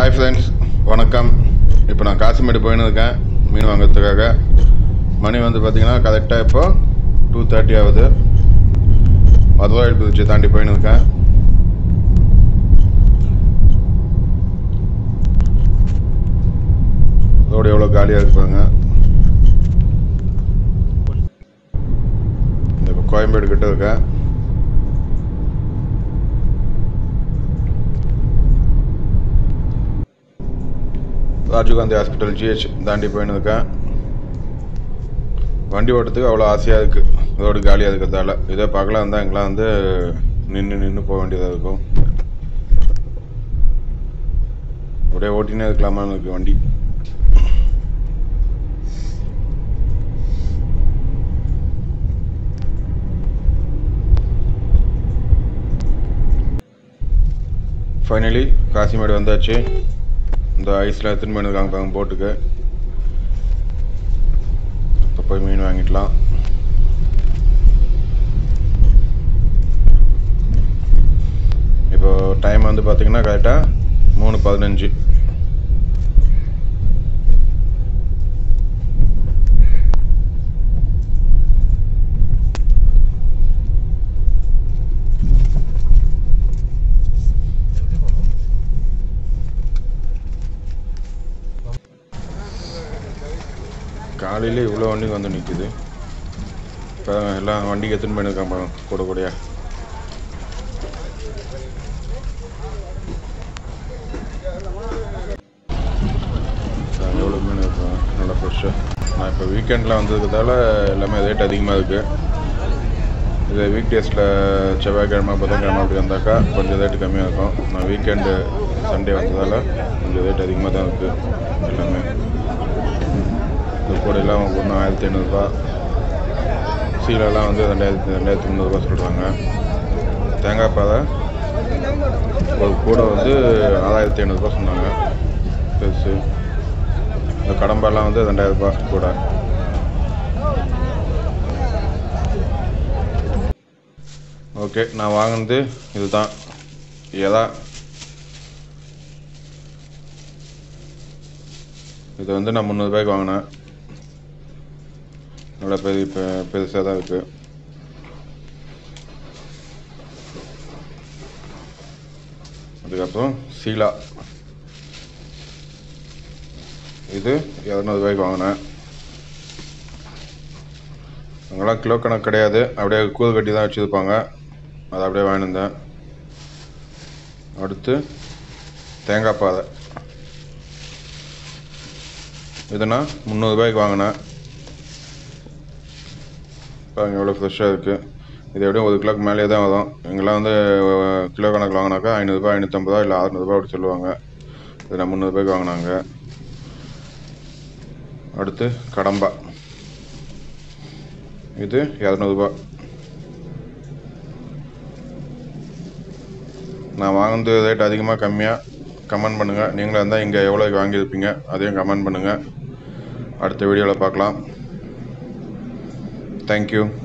hi friends வணக்கம் இப்போ நான் காசிமேடு போயின்னு இருக்கேன் மீன் வாங்குறதுக்காக மணி வந்து பார்த்தீங்கன்னா கரெக்டாக இப்போ டூ தேர்ட்டி ஆகுது மதுராயில் பிரிட்ஜை தாண்டி போயின்னு இருக்கேன் ரோடு எவ்வளோ காலியாக இருக்கு பாருங்க இந்த இப்போ கோயம்பேடு கிட்ட இருக்கேன் ராஜீவ்காந்தி ஹாஸ்பிட்டல் ஜிஹெச் தாண்டி போயின்னு இருக்கேன் வண்டி ஓட்டுறதுக்கு அவ்வளோ ஆசையாக இருக்குது ரோடு காலியாக இருக்கிறதால இதே பகலாக இருந்தால் எங்கெல்லாம் வந்து நின்று நின்று போக வேண்டியதாக இருக்கும் அப்படியே ஓட்டினே இருக்கலாமான்னு இருக்கு வண்டி ஃபைனலி காசிமேடு வந்தாச்சு இந்த ஐஸில் எடுத்துன்னு போய் இருக்காங்க பாருங்க போட்டுக்கு இப்போ போய் மீன் வாங்கிக்கலாம் இப்போ டைம் வந்து பார்த்தீங்கன்னா கரெக்டாக மூணு பதினஞ்சு காலையிலே இவ்வளோ வண்டி வந்து நிற்குது இப்போ எல்லாம் வண்டிக்கு எடுத்துன்னு போயிருக்காங்க பாருங்க கூட கூடயா எவ்வளோ மீன் இருக்கும் நல்லா ஃப்ரெஷ்ஷாக நான் இப்போ வீக்கெண்டில் வந்ததுதால எல்லாமே ரேட் அதிகமாக இருக்குது இது வீக் டேஸில் செவ்வாய்க்கிழமை புதன்கிழமை அப்படி வந்தாக்கா கொஞ்சம் ரேட்டு கம்மியாக இருக்கும் நான் வீக்கெண்டு சண்டே வந்ததால் கொஞ்சம் ரேட் அதிகமாக தான் இருக்குது எல்லாமே இந்த கூடையெல்லாம் ஒன்று ஆயிரத்தி ஐநூறுரூபா சீலெல்லாம் வந்து ரெண்டாயிரத்தி ரெண்டாயிரத்தி முந்நூறுரூவா சொல்கிறாங்க தேங்காய் பாதை ஒரு கூடை வந்து ஆறாயிரத்தி ஐநூறுரூபா சொன்னாங்க பெருசு இந்த கடம்பாலாம் வந்து ரெண்டாயிரரூபா கூட ஓகே நான் வாங்கினது இதுதான் எதா இது வந்து நான் முந்நூறுபாய்க்கு வாங்கினேன் நல்லா பெரிய பெ- பெருசாக தான் இருக்குது அதுக்கப்புறம் சீலா இது இரநூறுபாய்க்கு வாங்கினேன் அங்கெல்லாம் கிலோ கணக்கு கிடையாது அப்படியே கூறு கட்டி தான் வச்சுருப்பாங்க அதை அப்படியே வாங்கிட்டு வந்தேன் அடுத்து தேங்காய் பாதை இதுனா முந்நூறுபாய்க்கு வாங்கினேன் பாருங்க எவ்வளோ ஃப்ரெஷ்ஷாக இருக்குது இது எப்படியும் ஒரு கிலோக்கு மேலேயே தான் வரும் இங்கெல்லாம் வந்து அஹ், கிலோ கணக்கில் வாங்கினாக்கா ஐநூறுரூபா ஐநூற்றம்பது ரூபா இல்லை அறநூறுபா அப்படி சொல்லுவாங்க இது நான் முந்நூறுபாய்க்கு வாங்கினாங்க அடுத்து கடம்பா இது இரநூறுபா நான் வாங்கினது ரேட் அதிகமாக கம்மியாக கமெண்ட் பண்ணுங்கள் நீங்களும் இருந்தால் இங்கே எவ்வளோக்கு வாங்கியிருப்பீங்க அதையும் கமெண்ட் பண்ணுங்கள் அடுத்த வீடியோவில் பார்க்கலாம் தேங்க்யூ